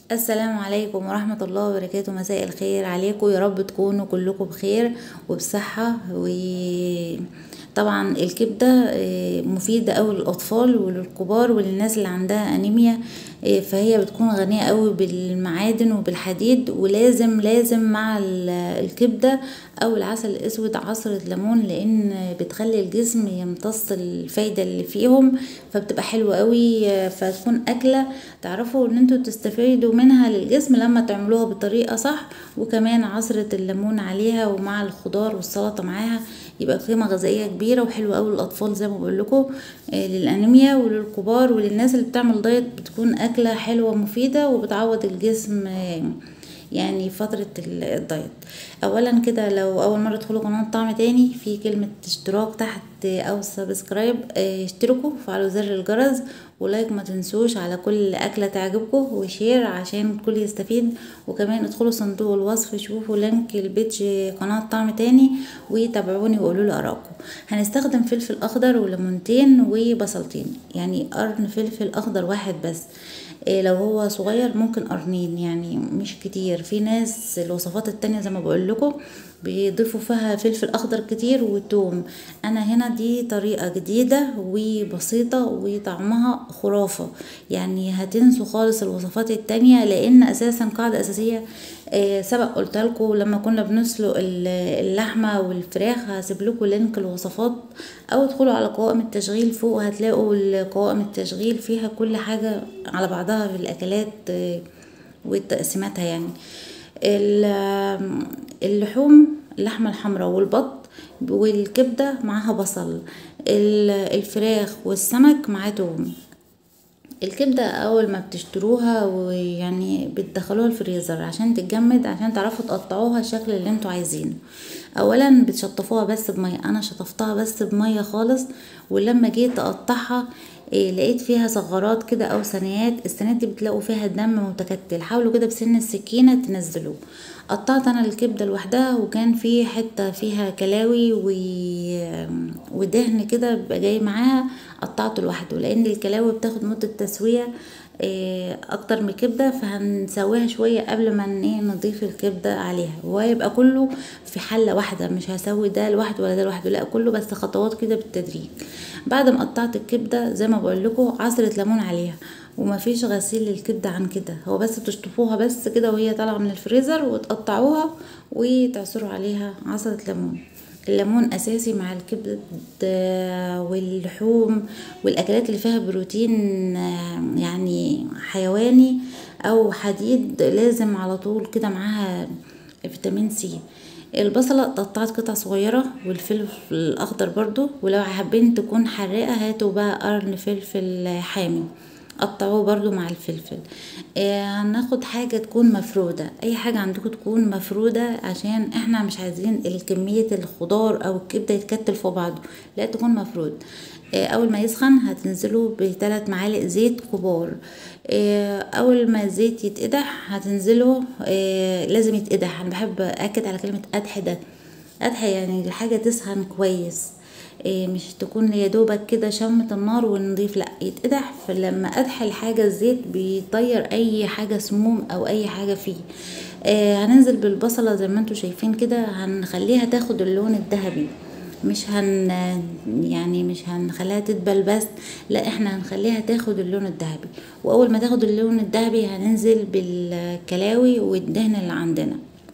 السلام عليكم ورحمة الله وبركاته مساء الخير عليكم يا رب تكونوا كلكم بخير وبصحة وطبعا الكبدة آه، مفيدة أوي للأطفال وللكبار وللناس اللي عندها أنيميا آه، فهي بتكون غنية أوي بالمعادن وبالحديد ولازم لازم مع ال- الكبدة أو العسل الأسود عصرة ليمون لأن بتخلي الجسم يمتص الفايدة اللي فيهم فبتبقى حلوة أوي آه، فتكون أكلة تعرفوا ان انتوا تستفيدوا منها للجسم لما تعملوها بطريقة صح وكمان عصرة الليمون عليها ومع الخضار والسلطة معاها يبقى قيمة غذائية كبيرة وحلوة أوي للأطفال زي ما بقول لكم للأنيميا وللكبار وللناس اللي بتعمل دايت بتكون أكلة حلوة مفيدة وبتعوض الجسم آه، يعني فترة ال- الدايت اولا كده لو اول مرة تدخلوا قناة طعم تاني في كلمة اشتراك تحت او سبسكرايب اه، اشتركوا وفعلوا زر الجرس ولايك ما تنسوش على كل اكلة تعجبكم وشير عشان الكل يستفيد وكمان ادخلوا صندوق الوصف شوفوا لينك البيج قناة طعم تاني وتابعوني وقولوا لي ارائكم هنستخدم فلفل اخضر وليمونتين وبصلتين يعني قرن فلفل اخضر واحد بس إيه لو هو صغير ممكن قرنين يعني مش كتير في ناس الوصفات التانية زي ما بقول لكم بيضيفوا فيها فلفل اخضر كتير وتوم انا هنا دي طريقة جديدة وبسيطة وطعمها خرافة يعني هتنسوا خالص الوصفات التانية لان اساسا قاعدة اساسية آه، سبق قلت لكم لما كنا بنسلق ال- اللحمة والفراخ هسيب لكم لينك الوصفات او ادخلوا على قوائم التشغيل فوق هتلاقوا قوائم التشغيل فيها كل حاجة على بعضها في الاكلات آه، وتقسيماتها يعني ال- اللحوم اللحمة الحمراء والبط والكبدة معاها بصل ال- الفراخ والسمك معاه توم الكبدة أول ما بتشتروها ويعني بتدخلوها الفريزر عشان تتجمد عشان تعرفوا تقطعوها الشكل اللي انتوا عايزينه أولا بتشطفوها بس بمية أنا شطفتها بس بمية خالص ولما جيت أقطعها إيه لقيت فيها ثغرات كده أو ثنايات الثنايات دي بتلاقوا فيها دم متكتل حاولوا كده بسن السكينة تنزلوه قطعت أنا الكبدة لوحدها وكان في حتة فيها كلاوي و... ودهن كده بيبقى جاي معاها قطعته لوحده لان الكلاوي بتاخد مدة تسوية إيه، اكتر من الكبدة فهنسويها شوية قبل ما ن- ايه نضيف الكبدة عليها وهيبقى كله في حلة واحدة مش هسوي ده لوحده ولا ده لوحده لا كله بس خطوات كده بالتدريج بعد ما قطعت الكبدة زي ما بقول لكم عصرة ليمون عليها ومفيش غسيل للكبدة عن كده هو بس تشطفوها بس كده وهي طالعة من الفريزر وتقطعوها وتعصروا عليها عصرة ليمون الليمون اساسي مع الكبد آه، واللحوم والاكلات اللي فيها بروتين آه، يعني حيواني او حديد لازم على طول كده معاها فيتامين سي البصلة قطعت قطع صغيرة والفلفل الأخضر برضو ولو حابين تكون حراقة هاتوا بقى قرن فلفل حامي قطعوه برضو مع الفلفل آه هناخد حاجة تكون مفرودة اي حاجة عندكم تكون مفرودة عشان احنا مش عايزين الكمية الخضار او الكبدة يتكتل في بعضه لا تكون مفرود آه اول ما يسخن هتنزلوا بثلاث معالق زيت كبار آه اول ما الزيت يتقدح هتنزلوا آه لازم يتقدح انا بحب اكد على كلمة قدح ده قدح يعني الحاجة تسخن كويس إيه مش تكون يا دوبك كده شمة النار ونضيف لا يتقدح فلما ادح الحاجة الزيت بيطير اي حاجة سموم او اي حاجة فيه آه هننزل بالبصلة زي ما انتوا شايفين كده هنخليها تاخد اللون الذهبي مش هن يعني مش هنخليها تدبل بس لا احنا هنخليها تاخد اللون الذهبي واول ما تاخد اللون الذهبي هننزل بالكلاوي والدهن اللي عندنا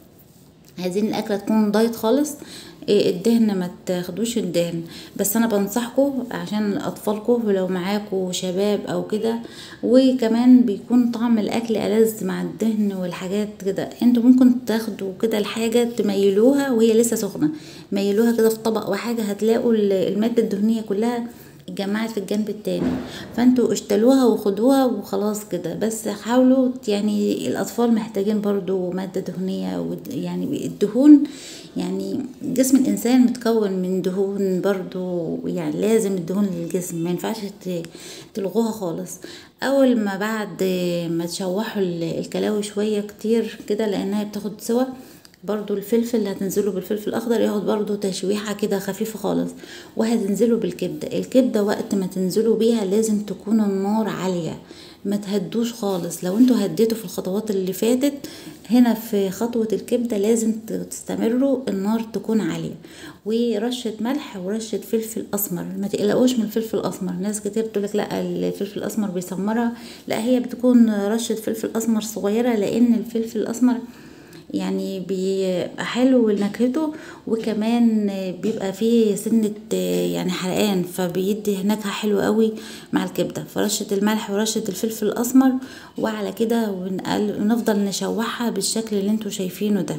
عايزين الاكله تكون دايت خالص إيه الدهن ما تاخدوش الدهن بس انا بنصحكم عشان اطفالكم ولو معاكم شباب او كده وكمان بيكون طعم الاكل ألذ مع الدهن والحاجات كده انتوا ممكن تاخدوا كده الحاجه تميلوها وهي لسه سخنه ميلوها كده في طبق وحاجه هتلاقوا ال- الماده الدهنيه كلها اتجمعت في الجنب التاني فانتوا اشتلوها وخدوها وخلاص كده بس حاولوا يعني الاطفال محتاجين برضو مادة دهنية ود- يعني الدهون يعني جسم الانسان متكون من دهون برضو يعني لازم الدهون للجسم ما ينفعش ت- تلغوها خالص اول ما بعد ما تشوحوا ال- الكلاوي شوية كتير كده لانها بتاخد سوا برضو الفلفل اللي هتنزلوا بالفلفل الاخضر ياخد برضو تشويحه كده خفيفه خالص وهتنزلوا بالكبده الكبده وقت ما تنزلوا بيها لازم تكون النار عاليه ما تهدوش خالص لو انتوا هديتوا في الخطوات اللي فاتت هنا في خطوة الكبدة لازم تستمروا النار تكون عالية ورشة ملح ورشة فلفل اسمر ما تقلقوش من الفلفل الاسمر ناس كتير تقولك لا الفلفل الاسمر بيسمرها لا هي بتكون رشة فلفل اسمر صغيرة لان الفلفل الاسمر يعني بيبقى حلو نكهته وكمان بيبقى فيه سنة يعني حرقان فبيدي نكهة حلوة قوي مع الكبدة فرشة الملح ورشة الفلفل الأسمر وعلى كده ونفضل نشوحها بالشكل اللي انتوا شايفينه ده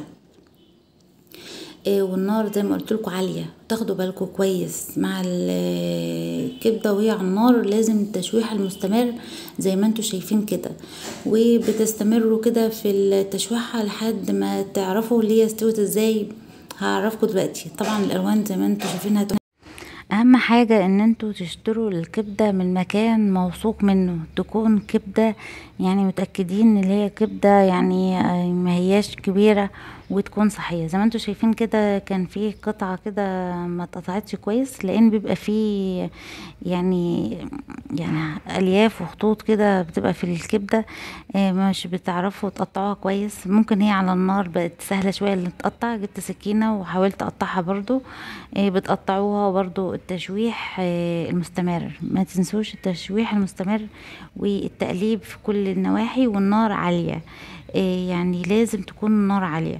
والنار زي ما قلت لكم عاليه تاخدوا بالكم كويس مع الكبده وهي على النار لازم التشويح المستمر زي ما انتوا شايفين كده وبتستمروا كده في التشويحه لحد ما تعرفوا اللي هي استوت ازاي هعرفكم دلوقتي طبعا الالوان زي ما انتوا شايفينها اهم حاجة ان انتوا تشتروا الكبدة من مكان موثوق منه تكون كبدة يعني متأكدين ان هي كبدة يعني ما هياش كبيرة وتكون صحية زي ما انتوا شايفين كده كان في قطعة كده ما اتقطعتش كويس لان بيبقى فيه يعني يعني الياف وخطوط كده بتبقى في الكبدة مش بتعرفوا تقطعوها كويس ممكن هي على النار بقت سهلة شوية اللي تقطع جبت سكينة وحاولت اقطعها برضو بتقطعوها برضو التشويح المستمر ما تنسوش التشويح المستمر والتقليب في كل النواحي والنار عالية يعني لازم تكون النار عالية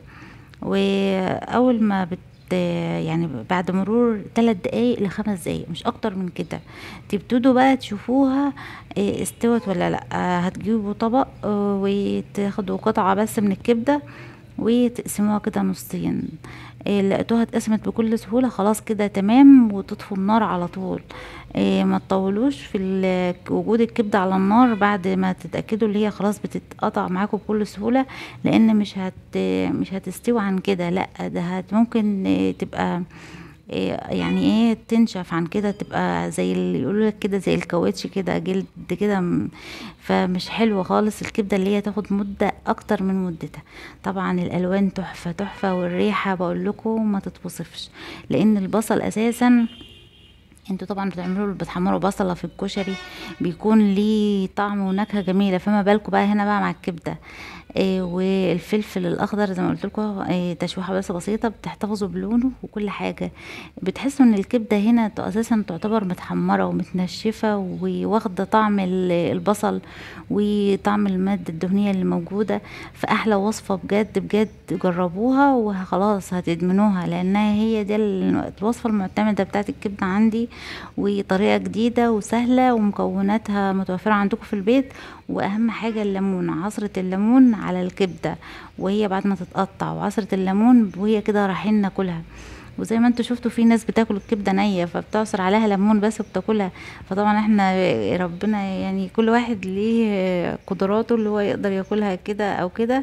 واول ما بت يعني بعد مرور ثلاث دقايق لخمس دقايق مش اكتر من كده تبتدوا بقى تشوفوها استوت ولا لا هتجيبوا طبق وتاخدوا قطعة بس من الكبدة وتقسموها كده نصين لقيتوها اتقسمت بكل سهولة خلاص كده تمام وتطفوا النار على طول ما تطولوش في وجود الكبدة على النار بعد ما تتأكدوا اللي هي خلاص بتتقطع معاكم بكل سهولة لان مش هت مش هتستوي عن كده لا ده هت ممكن تبقى يعني ايه تنشف عن كده تبقى زي اللي يقولوا لك كده زي الكاوتش كده جلد كده فمش حلوه خالص الكبده اللي هي تاخد مده اكتر من مدتها طبعا الالوان تحفه تحفه والريحه بقول لكم ما تتوصفش لان البصل اساسا انتوا طبعا بتعملوا بتحمروا بصله في الكشري بيكون ليه طعم ونكهه جميله فما بالكم بقى هنا بقى مع الكبده إيه والفلفل الاخضر زي ما قلت لكم إيه تشويحه بس بسيطه بتحتفظوا بلونه وكل حاجه بتحسوا ان الكبده هنا اساسا تعتبر متحمره ومتنشفه وواخده طعم البصل وطعم الماده الدهنيه اللي موجوده فاحلى وصفه بجد بجد جربوها وخلاص هتدمنوها لانها هي دي الوصفه المعتمده بتاعت الكبده عندي وطريقه جديده وسهله ومكوناتها متوفره عندكم في البيت واهم حاجه الليمون عصره الليمون على الكبده وهي بعد ما تتقطع وعصره الليمون وهي كده رايحين ناكلها وزي ما انتوا شفتوا في ناس بتاكل الكبده نيه فبتعصر عليها ليمون بس وبتاكلها فطبعا احنا ربنا يعني كل واحد ليه قدراته اللي هو يقدر ياكلها كده او كده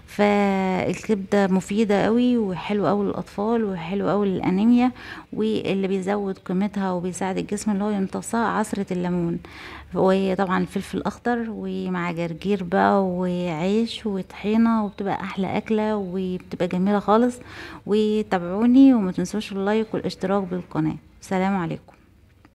فالكبده مفيده قوي وحلوه قوي للاطفال وحلوه قوي للانيميا واللي بيزود قيمتها وبيساعد الجسم اللي هو يمتصها عصره الليمون وطبعا الفلفل الاخضر ومع جرجير بقى وعيش وطحينه وبتبقى احلى اكله وبتبقى جميله خالص وتابعوني وما تنسوش اللايك والاشتراك بالقناه سلام عليكم